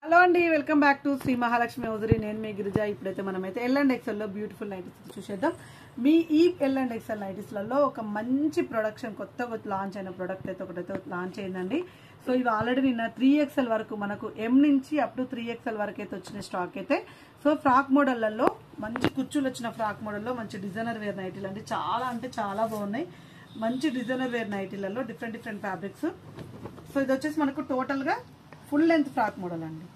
hello అండి welcome back to Sri Mahalakshmi hosiery నేను మీ గిరిజ ఇప్పుడైతే మనమైతే ఎల్ అండ్ ఎక్సెల్లో బ్యూటిఫుల్ నైటీస్ చూసేద్దాం మీ ఈ ఎల్ అండ్ ఎక్సెల్ నైటీస్లలో ఒక మంచి ప్రొడక్షన్ కొత్తగా లాంచ్ అయిన ప్రొడక్ట్ అయితే ఒకటైతే లాంచ్ అయిందండి సో ఇవి ఆల్రెడీ నిన్న త్రీ ఎక్స్ఎల్ వరకు మనకు ఎం నుంచి అప్ టు త్రీ ఎక్స్ఎల్ వరకు అయితే వచ్చిన స్టాక్ అయితే సో ఫ్రాక్ మోడళ్లలో మంచి కుర్చీలు వచ్చిన ఫ్రాక్ మోడల్లో మంచి డిజైనర్ వేర్ నైటీలు అండి చాలా అంటే చాలా బాగున్నాయి మంచి డిజైనర్ వేర్ నైటీలలో డిఫరెంట్ డిఫరెంట్ ఫ్యాబ్రిక్స్ సో ఇది వచ్చేసి మనకు టోటల్గా ఫుల్ లెంత్ ఫ్రాక్ మోడల్ అండి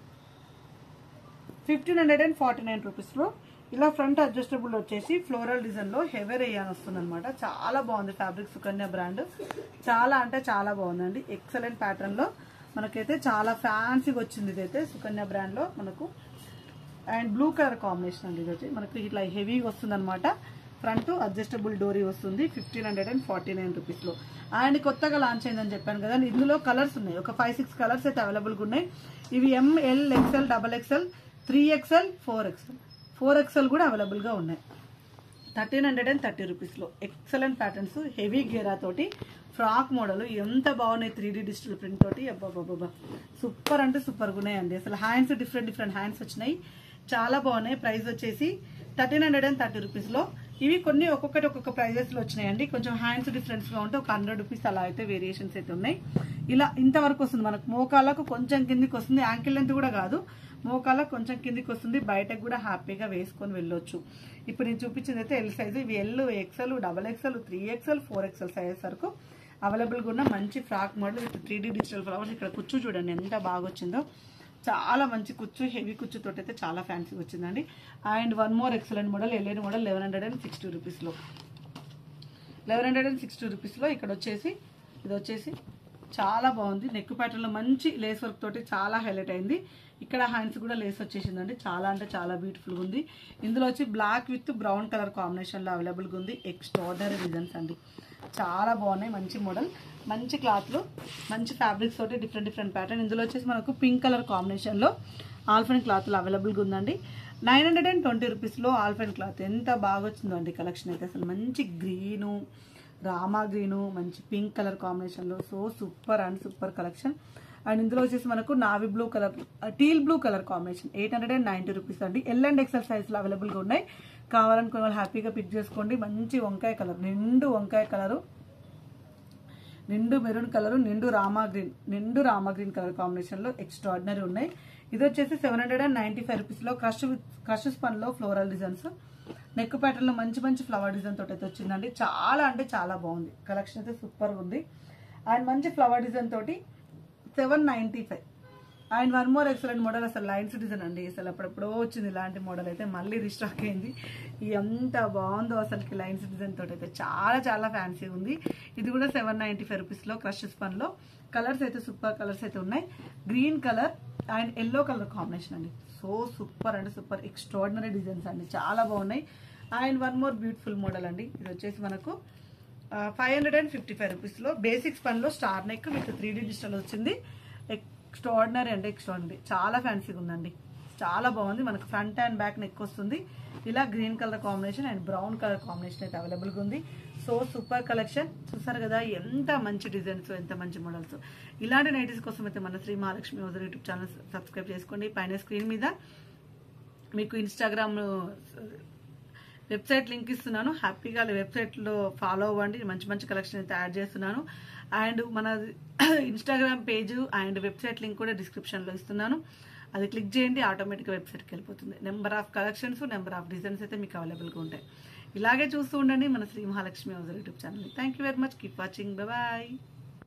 fifteen hundred and forty nine రూపీస్లో ఇలా ఫ్రంట్ అడ్జస్టబుల్ వచ్చేసి ఫ్లోరల్ డిజైన్లో హెవర్ అని వస్తుంది అనమాట చాలా బాగుంది ఫ్యాబ్రిక్ సుకన్య బ్రాండ్ చాలా అంటే చాలా బాగుందండి ఎక్సలెంట్ ప్యాటర్న్లో మనకైతే చాలా ఫ్యాన్సీగా వచ్చింది ఇదైతే సుకన్య బ్రాండ్లో మనకు అండ్ బ్లూ కలర్ కాంబినేషన్ అండి ఇది వచ్చి మనకు ఇట్లా హెవీగా వస్తుంది అనమాట ఫ్రంట్ అడ్జస్టబుల్ డోరీ వస్తుంది fifteen hundred and forty nine రూపీస్లో అండ్ కొత్తగా లాంచ్ అయిందని చెప్పాను కదా ఇందులో కలర్స్ ఉన్నాయి ఒక ఫైవ్ సిక్స్ కలర్స్ అయితే అవైలబుల్గా ఉన్నాయి ఇవి M L XL double XL three XL four XL four XL కూడా అవైలబుల్గా ఉన్నాయి థర్టీన్ హండ్రెడ్ అండ్ థర్టీ రూపీస్లో ఎక్సలెంట్ ప్యాటర్న్స్ హెవీ గేరా తోటి ఫ్రాక్ మోడల్ ఎంత బాగున్నాయి త్రీ డీ డిజిటల్ ప్రింట్ తోటి అబ్బాబాబా సూపర్ అంటే సూపర్గా ఉన్నాయండి అసలు హ్యాండ్స్ డిఫరెంట్ డిఫరెంట్ హ్యాండ్స్ వచ్చినాయి చాలా బాగున్నాయి ప్రైస్ వచ్చేసి థర్టీన్ హండ్రెడ్ అండ్ థర్టీ రూపీస్లో ఇవి కొన్ని ఒక్కొక్కటి ఒక్కొక్క ప్రైజెస్లో వచ్చినాయండి కొంచెం హ్యాండ్స్ డిఫరెన్స్గా ఉంటే ఒక హండ్రెడ్ రూపీస్ అలా అయితే వేరియేషన్స్ అయితే ఉన్నాయి ఇలా ఇంతవరకు వస్తుంది మనకు మోకాళ్ళకు కొంచెం కిందికి వస్తుంది యాంకిల్ లెంత్ కూడా కాదు మోకాళ్ళకు కొంచెం కిందికి వస్తుంది బయటకు కూడా హ్యాపీగా వేసుకొని వెళ్ళొచ్చు ఇప్పుడు నేను చూపించింది అయితే ఎల్ సైజు ఇవి L XL double XL three XL four XL size వరకు అవైలబుల్గా ఉన్న మంచి frock model with three digital flowers ఇక్కడ కుచ్చు చూడండి ఎంత బాగా వచ్చిందో చాలా మంచి కుచ్చు హెవీ కుచ్చు తోటి అయితే చాలా ఫ్యాన్సీ వచ్చిందండి and one more excellent model ఎల్ఎన్ model eleven hundred and sixty రూపీస్లో లెవెన్ హండ్రెడ్ అండ్ సిక్స్టీ రూపీస్లో ఇక్కడ వచ్చేసి ఇది వచ్చేసి చాలా బాగుంది నెక్ ప్యాటర్న్లో మంచి లేస్ వర్క్ తోటి చాలా హైలైట్ అయింది ఇక్కడ హ్యాండ్స్ కూడా లేస్ వచ్చేసిందండి చాలా అంటే చాలా బ్యూటిఫుల్గా ఉంది ఇందులో వచ్చి బ్లాక్ విత్ బ్రౌన్ కలర్ కాంబినేషన్లో అవైలబుల్గా ఉంది ఎక్స్ట్రాడనరీ డిజైన్స్ అండి చాలా బాగున్నాయి మంచి మోడల్ మంచి క్లాత్లు మంచి ఫ్యాబ్రిక్స్ తోటి డిఫరెంట్ డిఫరెంట్ ప్యాటర్న్ ఇందులో వచ్చేసి మనకు పింక్ కలర్ కాంబినేషన్లో ఆల్ఫెన్ క్లాత్లు అవైలబుల్గా ఉందండి నైన్ హండ్రెడ్ అండ్ ట్వంటీ రూపీస్లో ఆల్ఫెన్ క్లాత్ ఎంత బాగా వచ్చిందో అండి కలెక్షన్ అయితే అసలు మంచి గ్రీను రామా గ్రీను మంచి పింక్ కలర్ కాంబినేషన్లో so super and super collection and ఇందులో వచ్చేసి మనకు navy blue colour teal blue colour combination eight hundred and ninety rupees అండి ఎల్ అండ్ ఎక్సెల్ సైజ్లో అవైలబుల్గా ఉన్నాయి కావాలనుకునే వాళ్ళు హ్యాపీగా పిక్ చేసుకోండి మంచి వంకాయ కలర్ నిండు వంకాయ కలరు నిండు మెరూన్ కలర్ నిండు రామా గ్రీన్ నిండు రామా గ్రీన్ కలర్ కాంబినేషన్లో ఎక్స్ట్రాడినరీ ఉన్నాయి ఇది వచ్చేసి seven hundred and ninety five రూపీస్లో క్రష్ క్రష్ స్పన్లో ఫ్లోరల్ డిజైన్స్ నెక్ ప్యాటర్న్లో మంచి మంచి ఫ్లవర్ డిజైన్ తోటి అయితే వచ్చిందండి చాలా అంటే చాలా బాగుంది కలెక్షన్ అయితే సూపర్గా ఉంది అండ్ మంచి ఫ్లవర్ డిజైన్ తోటి seven ninety five and one more excellent model అసలు లైన్స్ డిజైన్ అండి అసలు అప్పుడెప్పుడో వచ్చింది ఇలాంటి మోడల్ అయితే మళ్ళీ రీస్టాక్ అయింది ఎంత బాగుందో అసలుకి లైన్స్ డిజైన్ తోటి అయితే చాలా చాలా ఫ్యాన్సీ ఉంది ఇది కూడా సెవెన్ నైంటీ ఫైవ్ రూపీస్లో క్రష్ స్పన్లో కలర్స్ అయితే సూపర్ కలర్స్ అయితే ఉన్నాయి green colour and yellow colour combination అండి సో సూపర్ అండి సూపర్ ఎక్స్ట్రాడినరీ డిజైన్స్ అండి చాలా బాగున్నాయి and one more beautiful model అండి ఇది వచ్చేసి మనకు five hundred and fifty five రూపీస్లో బేసిక్స్ పనిలో star neck with three D digital వచ్చింది ఎక్స్ట్రాడినరీ అంటే ఎక్స్ట్రాడినరీ చాలా ఫ్యాన్సీగా ఉందండి చాలా బాగుంది మనకు ఫ్రంట్ అండ్ బ్యాక్ నెక్ వస్తుంది ఇలా green colour combination and brown colour combination అయితే అవైలబుల్గా ఉంది సో సూపర్ కలెక్షన్ చూసారు కదా ఎంత మంచి డిజైన్స్ ఎంత మంచి మోడల్స్ ఇలాంటి నైటీస్ కోసం అయితే మన Sri Mahalakshmi hosiery YouTube channel subscribe చేసుకోండి పైన స్క్రీన్ మీద మీకు ఇన్స్టాగ్రామ్ వెబ్సైట్ లింక్ ఇస్తున్నాను హ్యాపీగా వెబ్సైట్లో ఫాలో అవ్వండి మంచి మంచి కలెక్షన్ అయితే యాడ్ చేస్తున్నాను అండ్ మన Instagram page and website link కూడా డిస్క్రిప్షన్లో ఇస్తున్నాను అది క్లిక్ చేయండి ఆటోమేటిక్గా వెబ్సైట్కి వెళ్ళిపోతుంది number of collections number of designs అయితే మీకు అవైలబుల్గా ఉంటాయి ఇలాగే చూస్తూ ఉండండి మన Sri Mahalakshmi hosiery YouTube channel thank you very much keep watching bye